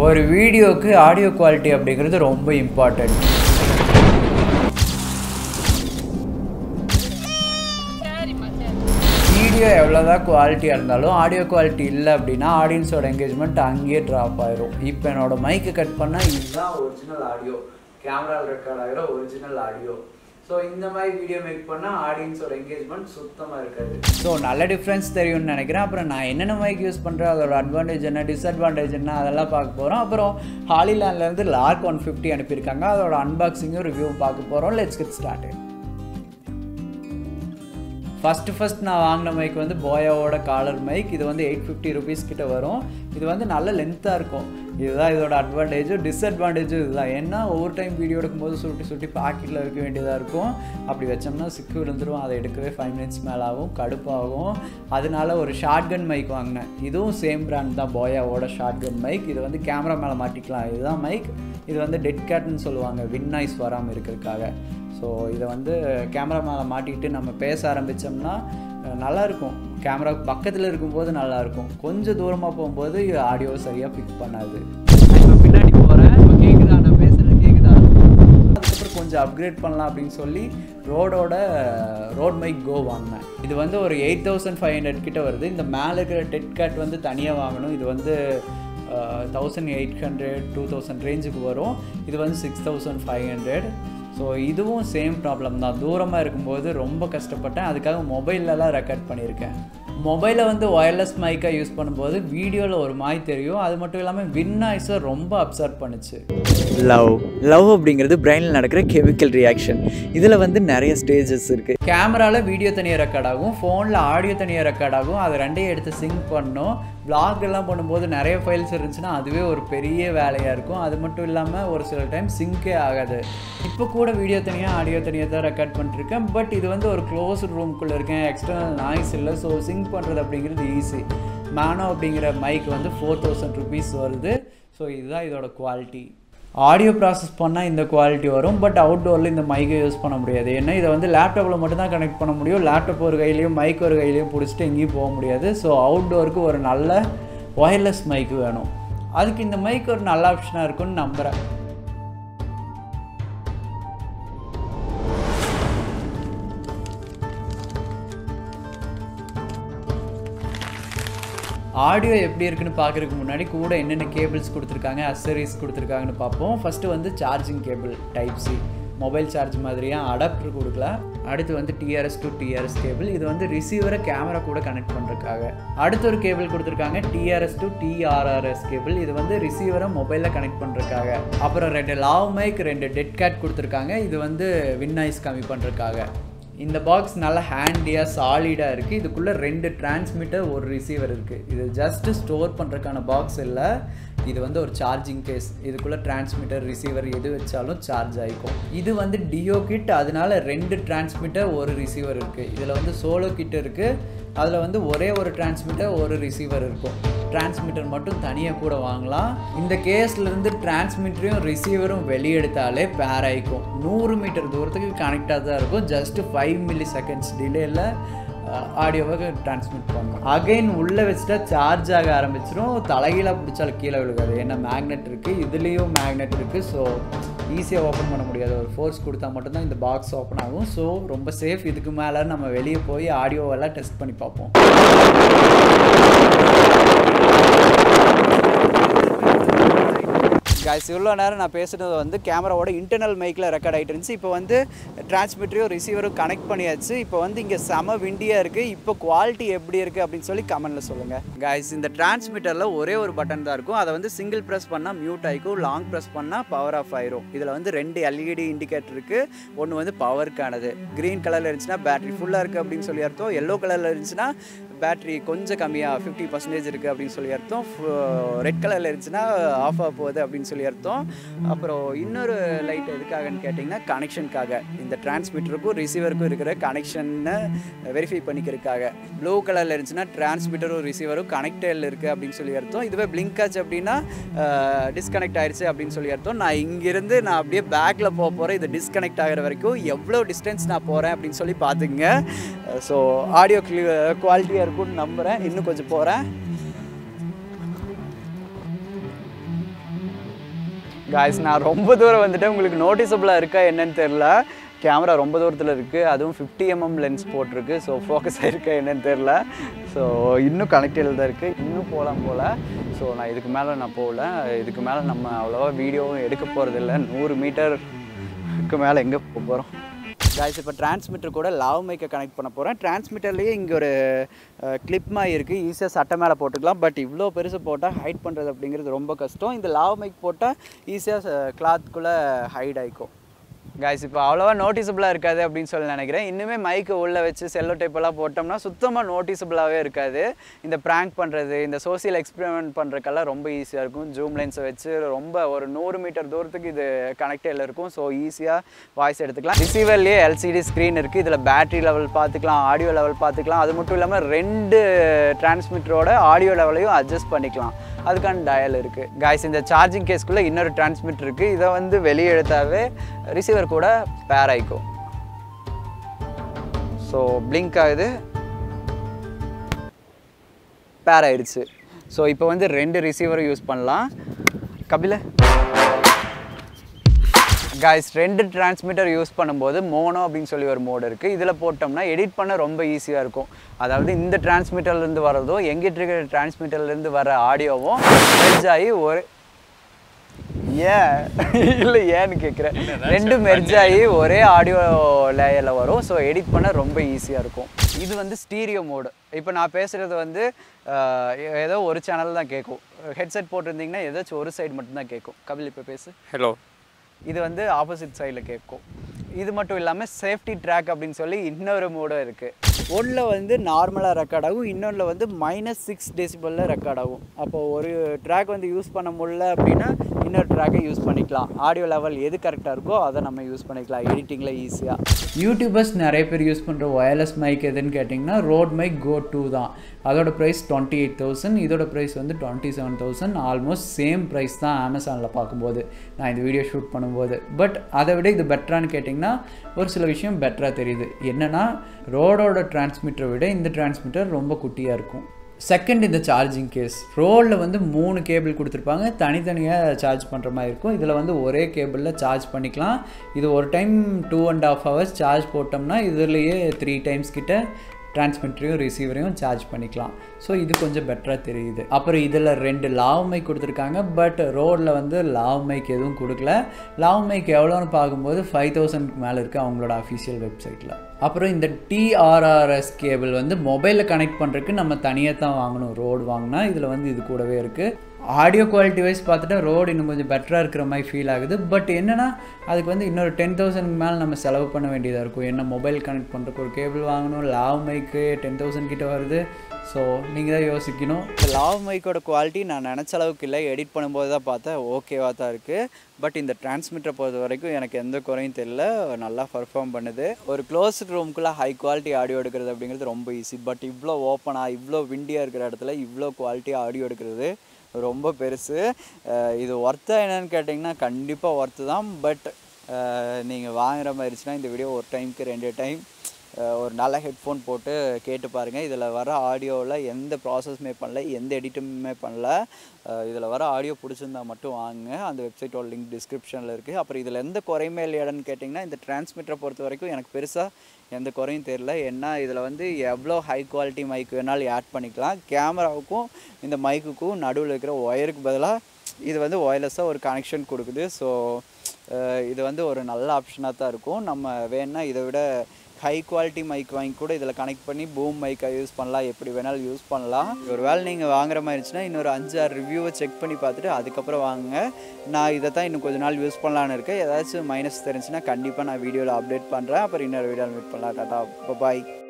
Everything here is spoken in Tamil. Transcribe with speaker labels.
Speaker 1: ஒரு வீடியோக்கு ஆடியோ குவாலிட்டி அப்படிங்கிறது ரொம்ப இம்பார்ட்டண்ட்
Speaker 2: சரிம்மா சரி
Speaker 1: வீடியோ எவ்வளோதான் குவாலிட்டியாக இருந்தாலும் ஆடியோ குவாலிட்டி இல்லை அப்படின்னா ஆடியன்ஸோட என்கேஜ்மெண்ட் அங்கேயே ட்ராப் ஆயிரும் இப்போ என்னோட மைக்கு கட் பண்ணால் இதுதான் ஒரிஜினல் ஆடியோ கேமராவில் ரெக்கார்ட் ஆகிற ஒரிஜினல் ஆடியோ ஸோ இந்த மாதிரி வீடியோ மேக் பண்ணால் ஆடியன்ஸோட என்கேஜ்மெண்ட் சுத்தமாக இருக்காது ஸோ நல்ல டிஃப்ரென்ஸ் தெரியும்னு நினைக்கிறேன் அப்புறம் நான் என்னென்ன மைக் யூஸ் பண்ணுறேன் அதோட அட்வான்டேஜ் என்ன டிஸ்அட்வான்டேஜ் என்ன அதெல்லாம் பார்க்க போகிறோம் அப்புறம் ஹாலிலேண்ட்லேருந்து லார்க் ஒன் ஃபிஃப்டி அனுப்பியிருக்காங்க அதோட அன்பாக்சிங்கும் ரிவ்யூவும் பார்க்க போகிறோம் let's get start first first நான் வாங்கின மைக் வந்து போயாவோட காலர் மைக் இது வந்து எயிட் ஃபிஃப்டி ருபீஸ் கிட்ட வரும் இது வந்து நல்ல லென்த்தாக இருக்கும் இதுதான் இதோட அட்வான்டேஜும் டிஸ்அட்வான்டேஜும் இதுதான் ஏன்னா ஒவ்வொரு டைம் வீடியோ எடுக்கும்போது சுட்டி சுட்டி பாக்கெட்டில் வைக்க வேண்டியதாக இருக்கும் அப்படி வச்சோம்னா சிக்கு விழுந்துரும் அதை எடுக்கவே ஃபைவ் மினிட்ஸ் மேலே ஆகும் கடுப்பாகும் அதனால ஒரு ஷார்ட் கன் மைக் வாங்கினேன் இதுவும் சேம் பிராண்ட் தான் போயாவோட ஷார்ட் கன் மைக் இது வந்து கேமரா மேலே மாட்டிக்கலாம் இதுதான் மைக் இது வந்து டெட் கேட்னு சொல்லுவாங்க வின் நாய்ஸ் வராமல் இருக்கிறதுக்காக ஸோ இதை வந்து கேமரா மேலே மாட்டிட்டு நம்ம பேச ஆரம்பித்தோம்னா நல்லா இருக்கும் கேமரா பக்கத்தில் இருக்கும்போது நல்லா இருக்கும் கொஞ்சம் தூரமாக போகும்போது ஆடியோ சரியாக பிக் பண்ணாது இப்போ பின்னாடி போகிறேன் கேட்குதா நான் பேசுகிறது கேட்குதா அதுக்கப்புறம் கொஞ்சம் அப்கிரேட் பண்ணலாம் அப்படின்னு சொல்லி ரோடோட ரோட் மைக் கோ வாங்கினேன் இது வந்து ஒரு எயிட் தௌசண்ட் ஃபைவ் ஹண்ட்ரட் கிட்ட வருது இந்த மேலே இருக்கிற டெட் கேட் வந்து தனியாக வாங்கணும் இது வந்து thousand eight hundred two thousand ரேஞ்சுக்கு வரும் இது வந்து six thousand five hundred so இதுவும் சேம் ப்ராப்ளம் தான் தூரமாக இருக்கும்போது ரொம்ப கஷ்டப்பட்டேன் அதுக்காக மொபைல்லலாம் ரெக்கார்ட் பண்ணியிருக்கேன் மொபைலை வந்து ஒயர்லெஸ் மைக்காக யூஸ் பண்ணும்போது வீடியோவில் ஒரு மாய் தெரியும் அது மட்டும் இல்லாமல் வின் நாய்ஸை ரொம்ப அப்சர்வ் பண்ணுச்சு லவ் லவ் அப்படிங்கிறது பிரெயினில் நடக்கிற கெமிக்கல் ரியாக்ஷன் இதில் வந்து நிறைய ஸ்டேஜஸ் இருக்குது கேமராவில் வீடியோ தனியாக ரெக்கார்ட் ஆகும் ஃபோனில் ஆடியோ தனியாக ரெக்கார்ட் ஆகும் அது ரெண்டையும் எடுத்து சிங்க் பண்ணணும் vlog எல்லாம் பண்ணும்போது நிறைய ஃபைல்ஸ் இருந்துச்சுன்னா அதுவே ஒரு பெரிய வேலையாக இருக்கும் அது மட்டும் இல்லாமல் ஒரு சில டைம் சிங்கே ஆகாது இப்போ கூட வீடியோ தனியாக ஆடியோ தனியாக தான் ரெக்கார்ட் பண்ணிருக்கேன் பட் இது வந்து ஒரு க்ளோஸ் ரூம்குள்ளே இருக்கேன் எக்ஸ்டர்னல் நாய்ஸ் இல்லை ஸோ சிங்க் பண்ணுறது அப்படிங்கிறது ஈஸி மேனோ அப்படிங்கிற மைக் வந்து ஃபோர் தௌசண்ட் ருபீஸ் வருது ஸோ இதுதான் இதோட குவாலிட்டி ஆடியோ ப்ராசஸ் பண்ணால் இந்த குவாலிட்டி வரும் பட் அவுட்டோரில் இந்த மைக்கை யூஸ் பண்ண முடியாது ஏன்னா இதை வந்து லேப்டாப்பில் மட்டும்தான் கனெக்ட் பண்ண முடியும் லேப்டாப் ஒரு கையிலையும் மைக் ஒரு கையிலையும் பிடிச்சிட்டு எங்கேயும் போக முடியாது ஸோ அவுட்டோருக்கு ஒரு நல்ல ஒயர்லெஸ் மைக் வேணும் அதுக்கு இந்த மைக் ஒரு நல்ல ஆப்ஷனாக இருக்கும்னு நம்புகிறேன் ஆடியோ எப்படி இருக்குன்னு பார்க்குறதுக்கு முன்னாடி கூட என்னென்ன கேபிள்ஸ் கொடுத்துருக்காங்க அசரிஸ் கொடுத்துருக்காங்கன்னு பார்ப்போம் ஃபஸ்ட்டு வந்து charging cable type C mobile charge மாதிரியாக அடாப்டர் கொடுக்கல அடுத்து வந்து டிஆர்எஸ் டு டிஆர்எஸ் கேபிள் இது வந்து ரிசீவரை கேமரா கூட கனெக்ட் பண்ணுறதுக்காக அடுத்து ஒரு கேபிள் கொடுத்துருக்காங்க டிஆர்எஸ் டு டிஆர்ஆர்எஸ் கேபிள் இது வந்து ரிசீவரை மொபைலில் கனெக்ட் பண்ணுறதுக்காக அப்புறம் ரெண்டு லாவ் மைக் ரெண்டு டெட் கேட் கொடுத்துருக்காங்க இது வந்து வின் நாய்ஸ் கம்மி பண்ணுறதுக்காக இந்த பாக்ஸ் நல்லா ஹேண்டியாக சாலிடாக இருக்குது இதுக்குள்ளே ரெண்டு டிரான்ஸ்மிட்டர் ஒரு ரிசீவர் இருக்குது இது ஜஸ்ட்டு ஸ்டோர் பண்ணுறதுக்கான பாக்ஸ் இல்லை இது வந்து ஒரு சார்ஜிங் கேஸ் இதுக்குள்ளே டிரான்ஸ்மிட்டர் ரிசீவர் எது வச்சாலும் சார்ஜ் ஆகிக்கும் இது வந்து டியோ கிட் அதனால ரெண்டு டிரான்ஸ்மிட்டர் ஒரு ரிசீவர் இருக்குது இதில் வந்து சோலோ கிட் இருக்குது அதில் வந்து ஒரே ஒரு டிரான்ஸ்மிட்டர் ஒரு ரிசீவர் இருக்கும் டிரான்ஸ்மிட்டர் மட்டும் தனியாக கூட வாங்கலாம் இந்த கேஸ்லேருந்து டிரான்ஸ்மிட்டரையும் ரிசீவரும் வெளியெடுத்தாலே பேர் ஆகிக்கும் நூறு மீட்டர் தூரத்துக்கு கனெக்டாக தான் இருக்கும் ஜஸ்ட்டு ஃபைவ் மில்லி செகண்ட்ஸ் டிலேயில் ஆடியோவை டிரான்ஸ்மிட் பண்ணும் அகைன் உள்ளே வச்சுட்டா சார்ஜ் ஆக ஆரம்பிச்சிடும் தலைகீழாக பிடிச்சாலும் கீழே விழுகாது ஏன்னா மேக்னெட் இருக்குது இதுலேயும் மேக்னெட் இருக்குது ஸோ ஈஸியாக ஓப்பன் பண்ண முடியாது ஒரு ஃபோர்ஸ் கொடுத்தா மட்டும்தான் இந்த பாக்ஸ் ஓப்பன் ஆகும் ஸோ ரொம்ப சேஃப் இதுக்கு மேலே நம்ம வெளியே போய் ஆடியோவெல்லாம் டெஸ்ட் பண்ணி பார்ப்போம் கைஸ் இவ்வளோ நேரம் நான் பேசுனது வந்து கேமராவோட இன்டர்னல் மைக்கில் ரெக்கார்ட் ஆகிட்டு இருந்துச்சு இப்போ வந்து டிரான்ஸ்மிட்டரையும் ரிசீவரும் கனெக்ட் பண்ணியாச்சு இப்போ வந்து இங்கே செம விண்டியாக இருக்குது இப்போ குவாலிட்டி எப்படி இருக்குது அப்படின்னு சொல்லி கமெண்ட்டில் சொல்லுங்கள் கைஸ் இந்த டிரான்ஸ்மிட்டரில் ஒரே ஒரு பட்டன் தான் இருக்கும் அதை வந்து சிங்கிள் ப்ரெஸ் பண்ணால் மியூட் ஆகிக்கும் லாங் ப்ரெஸ் பண்ணால் பவர் ஆஃப் ஆயிரும் இதில் வந்து ரெண்டு எல்இடி இண்டிகேட்டர் இருக்குது ஒன்று வந்து பவருக்கானது க்ரீன் கலரில் இருந்துச்சுன்னா பேட்டரி ஃபுல்லாக இருக்குது அப்படின்னு சொல்லி அர்த்தம் எல்லோ கலரில் இருந்துச்சுன்னா பேட்டரி கொஞ்சம் கம்மியாக ஃபிஃப்டி பர்சன்டேஜ் இருக்குது அப்படின்னு சொல்லி அர்த்தம் ரெட் கலரில் இருந்துச்சுன்னா ஆஃப் ஆக போகுது அப்படின்னு சொல்லி அர்த்தம் அப்புறம் இன்னொரு லைட் எதுக்காகன்னு கேட்டிங்கன்னா கனெக்ஷனுக்காக இந்த டிரான்ஸ்மிட்டருக்கும் ரிசீவருக்கும் இருக்கிற கனெக்ஷனை வெரிஃபை பண்ணிக்கிறதுக்காக ப்ளூ கலரில் இருந்துச்சுன்னா டிரான்ஸ்மிட்டரும் ரிசீவரும் கனெக்டடில் இருக்குது அப்படின்னு சொல்லி அர்த்தம் இதுவே பிளிங்க் ஆச்சு அப்படின்னா டிஸ்கனெக்ட் ஆயிடுச்சு அப்படின்னு சொல்லி அர்த்தம் நான் இங்கேருந்து நான் அப்படியே பேக்கில் போக போகிறேன் இது டிஸ்கனெக்ட் ஆகிற வரைக்கும் எவ்வளோ டிஸ்டன்ஸ் நான் போகிறேன் அப்படின்னு சொல்லி பார்த்துங்க ஸோ ஆடியோ குவாலிட்டியாக இருக்கும்னு நம்புகிறேன் இன்னும் கொஞ்சம் போகிறேன் காய்ஸ் நான் ரொம்ப தூரம் வந்துட்டேன் உங்களுக்கு நோட்டிசபிளாக இருக்கா என்னன்னு தெரில கேமரா ரொம்ப தூரத்தில் இருக்குது அதுவும் ஃபிஃப்டி எம்எம் லென்ஸ் போட்டிருக்கு ஸோ ஃபோக்கஸ் ஆகிருக்கா என்னன்னு தெரில ஸோ இன்னும் கனெக்டில் தான் இருக்குது இன்னும் போகலாம் போல் ஸோ நான் இதுக்கு மேலே நான் போகல இதுக்கு மேலே நம்ம அவ்வளோவா வீடியோவும் எடுக்க போகிறதில்ல நூறு மீட்டருக்கு மேலே எங்கே போக போகிறோம் காய்ஸ் இப்போ டிரான்ஸ்மிட்டர் கூட லாவ் மைக்கை கனெக்ட் பண்ண போகிறேன் டிரான்ஸ்மிட்டர்லேயே இங்கே ஒரு கிளிப் மாதிரி இருக்குது ஈஸியாக சட்டை மேலே போட்டுக்கலாம் பட் இவ்வளோ பெருசு போட்டால் ஹைட் பண்ணுறது அப்படிங்கிறது ரொம்ப கஷ்டம் இந்த லாவ் மைக் போட்டால் ஈஸியாக கிளாத்துக்குள்ளே ஹைட் ஆகிக்கும் காய்ஸ் இப்போ அவ்வளோவா நோட்டிசபிளாக இருக்காது அப்படின்னு சொல்லி நினைக்கிறேன் இன்னுமே மைக்கை உள்ளே வச்சு செல்லோ டைப்பெல்லாம் போட்டோம்னா சுத்தமாக நோட்டிசபிளாகவே இருக்காது இந்த ப்ராங்க் பண்ணுறது இந்த சோசியல் எக்ஸ்பெரிமெண்ட் பண்ணுறதுக்கெல்லாம் ரொம்ப ஈஸியாக இருக்கும் ஜூம் லென்ஸை வச்சு ரொம்ப ஒரு நூறு மீட்டர் தூரத்துக்கு இது கனெக்டில் இருக்கும் ஸோ ஈஸியாக வாய்ஸ் எடுத்துக்கலாம் ரிசீவர்லேயே எல்சிடி ஸ்க்ரீன் இருக்குது இதில் பேட்டரி லெவல் பார்த்துக்கலாம் ஆடியோ லெவல் பார்த்துக்கலாம் அது மட்டும் இல்லாமல் ரெண்டு டிரான்ஸ்மிட்டரோட ஆடியோ லெவலையும் அட்ஜஸ்ட் பண்ணிக்கலாம் அதுக்கான டயல் இருக்குது காய்ஸ் இந்த சார்ஜிங் கேஸ்க்குள்ளே இன்னொரு டிரான்ஸ்மிட்டர் இருக்குது இதை வந்து வெளியே எடுத்தாவே ரிசீவர் கூட பேர் ஆயிக்கும் ஸோ பிளிங்க் ஆகுது பேர் ஆயிடுச்சு ஸோ இப்போ வந்து ரெண்டு ரிசீவரும் யூஸ் பண்ணலாம் கபில காய்ஸ் ரெண்டு டிரான்ஸ்மிட்டர் யூஸ் பண்ணும்போது மோனோ அப்படின்னு சொல்லி ஒரு மோடு இருக்குது இதில் போட்டோம்னா எடிட் பண்ண ரொம்ப ஈஸியாக இருக்கும் அதாவது இந்த டிரான்ஸ்மிட்டர்லேருந்து வர்றதோ எங்கிட்ட இருக்கிற டிரான்ஸ்மிட்டர்லேருந்து வர ஆடியோவும் மெர்ஜ் ஆகி ஒரு ஏன் இல்லை ஏன்னு கேட்குறேன் ரெண்டு மெர்ஜ் ஆகி ஒரே ஆடியோ லேயரில் வரும் ஸோ எடிட் பண்ண ரொம்ப ஈஸியாக இருக்கும் இது வந்து ஸ்டீரியோ மோடு இப்போ நான் பேசுகிறது வந்து ஆஹ், ஏதோ ஒரு சேனல் தான் கேட்கும் ஹெட்செட் போட்டிருந்தீங்கன்னா ஏதாச்சும் ஒரு சைடு மட்டும்தான் கேட்கும் கபில் இப்போ பேசு
Speaker 3: ஹலோ
Speaker 1: இது வந்து ஆப்போசிட் சைடில் கேட்கும் இது மட்டும் இல்லாமல் சேஃப்டி ட்ராக் அப்படின்னு சொல்லி இன்னொரு மோடும் இருக்குது ஒன்றில் வந்து நார்மலாக ரெக்கார்ட் ஆகும் இன்னொன்றில் வந்து மைனஸ் சிக்ஸ் டெசிபலில் ரெக்கார்ட் ஆகும் அப்போ ஒரு ட்ராக் வந்து யூஸ் பண்ண முடியல அப்படின்னா இன்னொரு ட்ராக்கை யூஸ் பண்ணிக்கலாம் ஆடியோ லெவல் எது கரெக்டாக இருக்கோ அதை நம்ம யூஸ் பண்ணிக்கலாம் எடிட்டிங்கில் ஈஸியாக யூடியூபர்ஸ் நிறைய பேர் யூஸ் பண்ணுற ஒயர்லெஸ் மைக் எதுன்னு கேட்டிங்கன்னா ரோட் மைக் கோ டூ தான் அதோட ப்ரைஸ் டுவெண்ட்டி எயிட் தௌசண்ட் இதோட ப்ரைஸ் வந்து twenty seven thousand almost same price தான் அமேசானில் பார்க்கும்போது நான் இந்த வீடியோ ஷூட் பண்ணும்போது பட் அதை விட இது பெட்டரானு கேட்டிங்கன்னா ஒரு சில விஷயம் பெட்டராக தெரியுது என்னென்னா ரோடோட டிரான்ஸ்மிட்டரை விட இந்த டிரான்ஸ்மிட்டர் ரொம்ப குட்டியாக இருக்கும் செகண்ட் இந்த சார்ஜிங் கேஸ் ரோலில் வந்து மூணு கேபிள் கொடுத்துருப்பாங்க தனித்தனியாக சார்ஜ் பண்ணுற மாதிரி இருக்கும் இதில் வந்து ஒரே கேபிளில் சார்ஜ் பண்ணிக்கலாம் இது ஒரு time two and half hours charge போட்டோம்னா இதுலேயே த்ரீ டைம்ஸ் கிட்ட டிரான்ஸ்மிட்டரையும் ரிசீவரையும் சார்ஜ் பண்ணிக்கலாம் ஸோ இது கொஞ்சம் பெட்டராக தெரியுது அப்புறம் இதில் ரெண்டு லாவ் மைக் கொடுத்துருக்காங்க பட் ரோடில் வந்து லாவ் மைக் எதுவும் கொடுக்கல லாவ் மைக் எவ்வளோன்னு பார்க்கும்போது ஃபைவ் தௌசண்ட்க்கு மேலே இருக்குது அவங்களோட அஃபிஷியல் வெப்சைட்டில் அப்புறம் இந்த டிஆர்ஆர்எஸ் கேபிள் வந்து மொபைலில் கனெக்ட் பண்ணுறதுக்கு நம்ம தனியாக தான் வாங்கணும் ரோடு வாங்கினா இதில் வந்து இது கூடவே இருக்குது ஆடியோ குவாலிட்டி வைஸ் பார்த்துட்டா ரோடு இன்னும் கொஞ்சம் பெட்டராக இருக்கிற மாதிரி ஃபீல் ஆகுது பட் என்னென்னா அதுக்கு வந்து இன்னொரு டென் தௌசண்ட்க்கு மேலே நம்ம செலவு பண்ண வேண்டியதாக இருக்கும் என்ன மொபைல் கனெக்ட் பண்ணுறதுக்கு ஒரு கேபிள் வாங்கணும் லாவ் மைக்கு டென் தௌசண்ட் கிட்ட வருது ஸோ நீங்கள் தான் யோசிக்கணும் இந்த லாவ் மைக்கோட குவாலிட்டி நான் நினச்ச அளவுக்கு இல்லை எடிட் பண்ணும்போது தான் பார்த்தேன் ஓகேவாக தான் இருக்குது பட் இந்த டிரான்ஸ்மிட்டரை பொறுத்த வரைக்கும் எனக்கு எந்த குறையும் தெரியல நல்லா பர்ஃபார்ம் பண்ணுது ஒரு க்ளோஸ்ட் ரூம்குள்ளே ஹை குவாலிட்டி ஆடியோ எடுக்கிறது அப்படிங்கிறது ரொம்ப ஈஸி பட் இவ்வளோ ஓப்பனாக இவ்வளோ விண்டியாக இருக்கிற இடத்துல இவ்வளோ குவாலிட்டி ஆடியோ எடுக்கிறது ரொம்ப பெருசு அஹ் இது ஒர்த்தா என்னன்னு கேட்டிங்கன்னா கண்டிப்பாக ஒர்த்து தான் பட் நீங்கள் வாங்குற மாதிரி இருந்துச்சுன்னா இந்த வீடியோ ஒரு டைமுக்கு ரெண்டு டைம் ஒரு நல்ல ஹெட்ஃபோன் போட்டு கேட்டு பாருங்கள் இதில் வர ஆடியோவில் எந்த ப்ராசஸுமே பண்ணல எந்த எடிட்டுமே பண்ணல இதில் வர ஆடியோ பிடிச்சிருந்தா மட்டும் வாங்குங்க அந்த வெப்சைட்டோட லிங்க் டிஸ்கிரிப்ஷனில் இருக்குது அப்புறம் இதில் எந்த குறையுமே இல்லையான்னு கேட்டிங்கன்னா இந்த டிரான்ஸ்மிட்டரை பொறுத்த வரைக்கும் எனக்கு பெருசாக எந்த குறையும் தெரில ஏன்னா இதில் வந்து எவ்வளோ ஹை குவாலிட்டி மைக் வேணாலும் ஆட் பண்ணிக்கலாம் கேமராவுக்கும் இந்த மைக்குக்கும் நடுவில் இருக்கிற ஒயருக்கு பதிலாக இது வந்து ஒயர்லெஸ்ஸாக ஒரு கனெக்ஷன் கொடுக்குது ஸோ இது வந்து ஒரு நல்ல ஆப்ஷனாக தான் இருக்கும் நம்ம வேணால் இதை விட ஹை குவாலிட்டி மைக் வாங்கி கூட இதில் கனெக்ட் பண்ணி பூம் மைக்கை யூஸ் பண்ணலாம் எப்படி வேணாலும் யூஸ் பண்ணலாம் ஒரு வேளை நீங்கள் வாங்குற மாதிரி இருந்துச்சுன்னா இன்னொரு அஞ்சு ஆறு ரிவ்யூவை செக் பண்ணி பார்த்துட்டு அதுக்கப்புறம் வாங்குங்க நான் இதை தான் இன்னும் கொஞ்ச நாள் யூஸ் பண்ணலான்னு இருக்கேன் ஏதாச்சும் மைனஸ் தெரிஞ்சுன்னா கண்டிப்பாக நான் வீடியோவில் அப்டேட் பண்ணுறேன் அப்புறம் இன்னொரு வீடியோவில் மீட் பண்ணலாம் டாட்டா பாய்